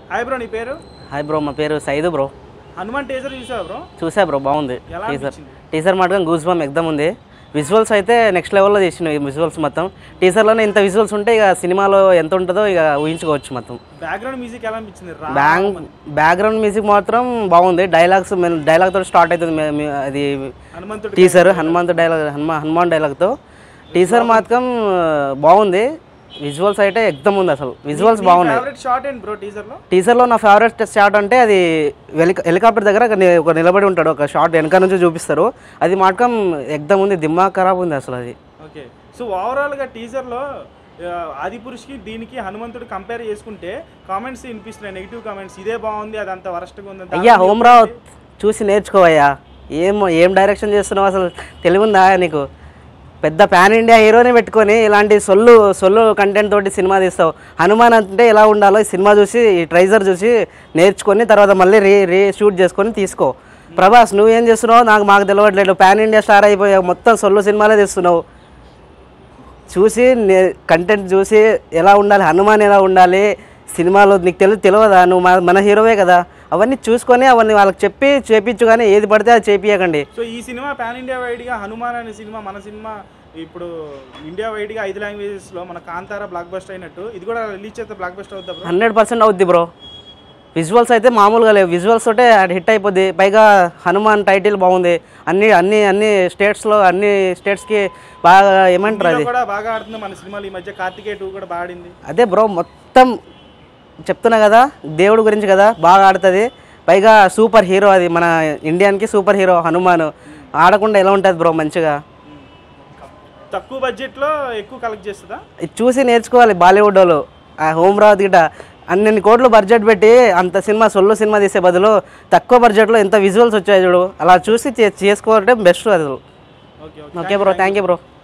Hi bro నీ పేరు hi bro మా పేరు సైదు బ్రో హనుమాన్ టేజర్ చూసావా బ్రో చూసా బ్రో బాగుంది ఎలా టీజర్ అనిపించింది? టీజర్ మాత్రం గూస్ బామ్ ఎగ్దమ్ ఉంది విజువల్స్ అయితే నెక్స్ట్ లెవెల్లో చేసిన విజువల్స్ మొత్తం టీజర్లోనే ఇంత విజువల్స్ ఉంటే ఇక సినిమాలో ఎంత ఉంటుందో ఇక ఊహించుకోవచ్చు మొత్తం బ్యాక్గ్రౌండ్ మ్యూజిక్ ఎలా అనిపించింది రా బ్యాంగ్ బ్యాక్గ్రౌండ్ మ్యూజిక్ మాత్రం బాగుంది డైలాగ్స్ డైలాగ్ తోటి స్టార్ట్ అవుతుంది మే- మే- అది హనుమంతుడు టీజర్ హనుమంత్ డైలాగ్ హనుమా హనుమాన్ డైలాగ్తో టీజర్ మాత్రం ఆ, బాగుంది విజువల్స్ అయితే ఎగ్దమ్ ఉంది అసలు విజువల్స్ బాగున్నాయి ఫేవరెట్ షార్ట్ ఏంటి బ్రో టీజర్ లో టీజర్లో నా ఫేవరెట్ షాట్ అంటే అది హెలికా హెలికాప్టర్ దగ్గర ఒక ని- ఒక నిలబడి ఉంటాడు ఒక షాట్ వెనక నుంచి చూపిస్తారు అది మాత్రం ఎగ్దమ్ ఉంది దిమాగ్ ఖరాబ్ ఉంది అసలు అది ఓకే సో ఓవరాల్ గా టీజర్ లో ఆ, ఆది పురుషుకి దీనికి హనుమంతుడు కంపేర్ చేసుకుంటే కామెంట్స్ వినిపిస్తున్నాయి నెగిటివ్ కామెంట్స్ ఇదే బాగుంది అది అంత వరస్ట్గా ఉంది దాని అయ్యా మీద హోమ్రావ్ చూసి నేర్చుకోవయ్యా ఏం ఏం డైరెక్షన్ చేస్తున్నావు అసలు తెలివిందా నీకు పెద్ద పాన్ ఇండియా హీరోని పెట్టుకొని ఇలాంటి సొల్లు సొల్లు కంటెంట్ తోటి సినిమా తీస్తావు హనుమాన్ అంటే ఎలా ఉండాలో ఈ సినిమా చూసి ఈ ట్రైజర్ చూసి నేర్చుకొని తర్వాత మళ్ళీ రీ రీ షూట్ చేసుకొని తీసుకో ప్రభాస్ నువ్వేం చేస్తున్నావు నాకు మాకు తెలియట్లేదు పాన్ ఇండియా స్టార్ అయిపోయావు మొత్తం సొల్లు సినిమాలే తీస్తున్నావు చూసి కంటెంట్ చూసి ఎలా ఉండాలి హనుమాన్ ఎలా ఉండాలి సినిమాలో నీకు తెలు తెలియదా నువ్వు మన మన హీరోవే కదా అవన్నీ చూసుకొని అవన్నీ వాళ్ళకి చెప్పి చేపించు కానీ ఏది పడితే అది చేపియకండి సో ఈ సినిమా పాన్ ఇండియా వైడ్ గా హనుమాన్ అనే సినిమా మన సినిమా ఇప్పుడు ఇండియా వైడ్ గా ఐదు లాంగ్వేజెస్ లో మన కాంతారా బ్లాక్ బస్టర్ అయినట్టు ఇది కూడా రిలీజ్ చేస్తే బ్లాక్ బస్టర్ అవుతా బ్రో హండ్రెడ్ పర్సెంట్ అవుద్ది బ్రో విజువల్స్ అయితే మామూలుగా లేవు విజువల్స్ తోటే అది హిట్ అయిపోద్ది పైగా హనుమాన్ టైటిల్ బాగుంది అన్ని అన్ని అన్ని స్టేట్స్లో అన్ని స్టేట్స్కి బాగా ఏమంటారు అది హిందీలో కూడా బాగా ఆడుతుంది మన సినిమాలు ఈ మధ్య కార్తికేయ టూ కూడా బాగా ఆడింది అదే బ్రో మొత్తం చెప్తున్నా కదా దేవుడి గురించి కదా బాగా ఆడుతుంది పైగా సూపర్ హీరో అది మన ఇండియన్కి సూపర్ హీరో హనుమాన్ ఆడకుండా ఎలా ఉంటుంది బ్రో మంచిగా తక్కువ బడ్జెట్ లో ఎక్కువ కలెక్ట్ చేస్తుందా ఇది చూసి నేర్చుకోవాలి బాలీవుడ్ వాళ్ళు ఆ హోమ్ రావత్ గిట అన్ని కోట్లు బడ్జెట్ పెట్టి అంత సినిమా సొల్లు సినిమా తీసే బదులు తక్కువ బడ్జెట్లో ఎంత విజువల్స్ వచ్చాయి చూడు అలా చూసి చే- చేసుకోవాలంటే బెస్ట్ అది okay okay okay bro thank you bro